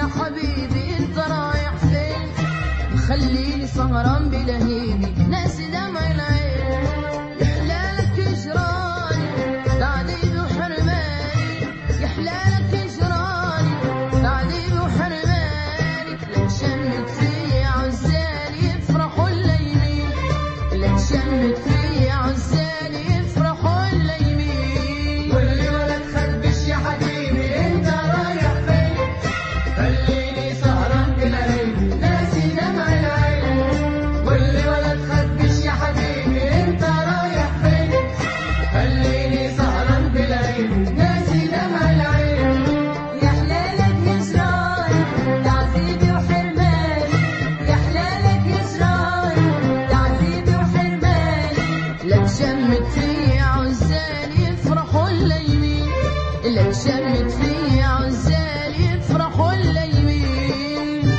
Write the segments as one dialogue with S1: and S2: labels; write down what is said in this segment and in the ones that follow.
S1: حبيبي انت رايح فين خليني سهران بلهيبي ناسي دمع العين يحلالك جراني تعذيبي وحرماني يحلالك جراني تعذيبي وحرماني لك شمت في عزالي يفرحوا الليمين لك شمت في عزالي يفرحوا الليمين
S2: واللي ولا تخربش يا حبيبي انت رايح فين خليني سهران بليل ناسي دمع العين واللي ولا تخربش يا حبيبي انت رايح فين خليني سهران بليل ناسي دمع العين
S3: يا حلالك هجران تعذيبي وحرماني يا حلالك هجران تعذيبي وحرماني
S1: لك شمت في عزالي يفرحوا الليمين لك شمت في عزالي يفرحوا الليمين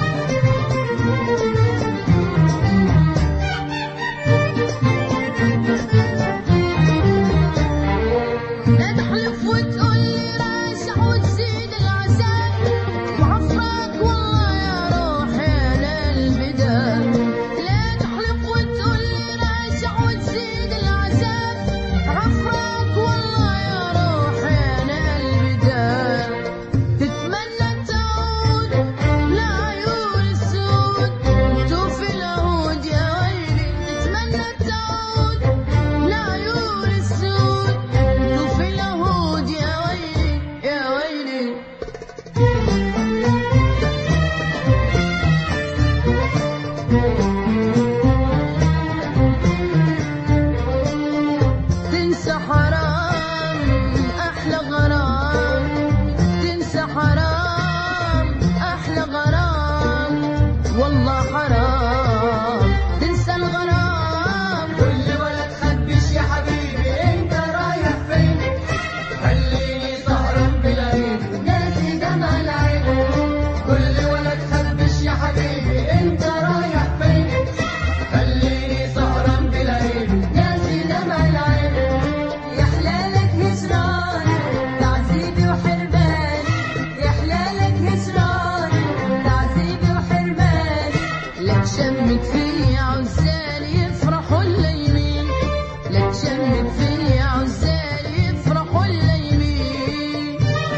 S1: لا تحلف وتقول لي راجع وتزيد العذاب وعفراك والله يا روحي انا البداية لا تحلف وتقول لي راجع وتزيد العذاب عفراك والله يا روحي انا البداية تتمنى تعود لعيون السود توفي العود يا ويلي تتمنى تعود لعيون السود توفي العود يا ويلي يا ويلي تنسى حرام احلى غرام تنسى حرام احلى غرام والله حرام تنسى الغرام
S2: واللي ولا تخبش يا حبيبي انت رايح فين خليني سهران بليل ناسي دمع العين واللي ولا تخبش يا حبيبي انت رايح فين خليني سهران بليل ناسي دمع العين
S3: يا حلالك هجران تعذيبي وحرماني يا حلالك هجران تعذيبي وحرماني
S1: لك شمت في عزالي يفرحوا الليمين لك شمت في عزالي يفرحوا الليمين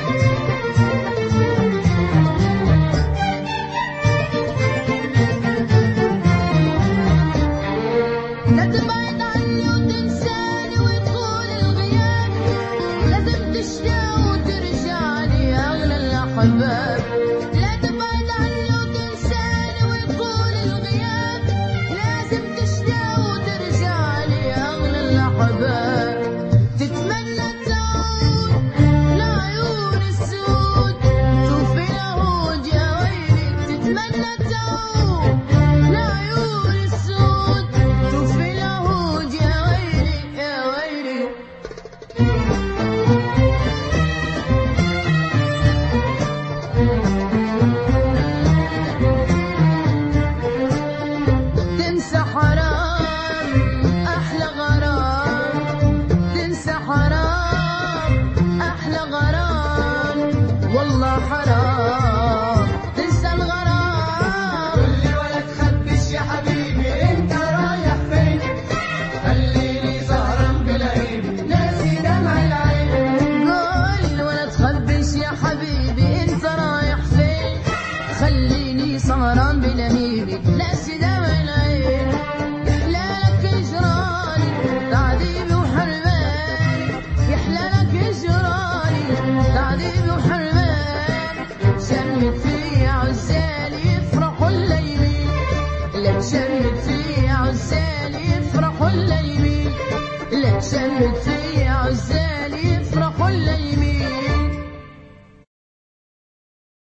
S1: لا تبعد عني وتنساني وتقول الغياب لازم تشتاق وترجع لي يا اغلى الاحباب لا تبعد عني وتنساني وتقول الغياب لازم تشتاق وترجع لي يا اغلى الاحباب تتمنى تعود لعيون السود توفي العهود يا ويلي تتمنى تعود لعيون السود توفي العهود يا ويلي يا ويلي تنسى حرام احلى غرام تنسى حرام احلى غرام والله حرام تنسى الغرام
S2: واللي ولا تخبش يا حبيبي انت رايح فين خليني سهران بليل ناسي دمع العين
S1: قول ولا تخبش يا حبيبي انت رايح فين خليني سهران بلهيبي ناسي دمع العين يحلالك جراني تعذيبي وحرماني يحلالك جراني تعذيبي وحرماني شمت في عزالي يفرحوا الليمين لك شمت في عزالي يفرحوا الليمين لك شمت في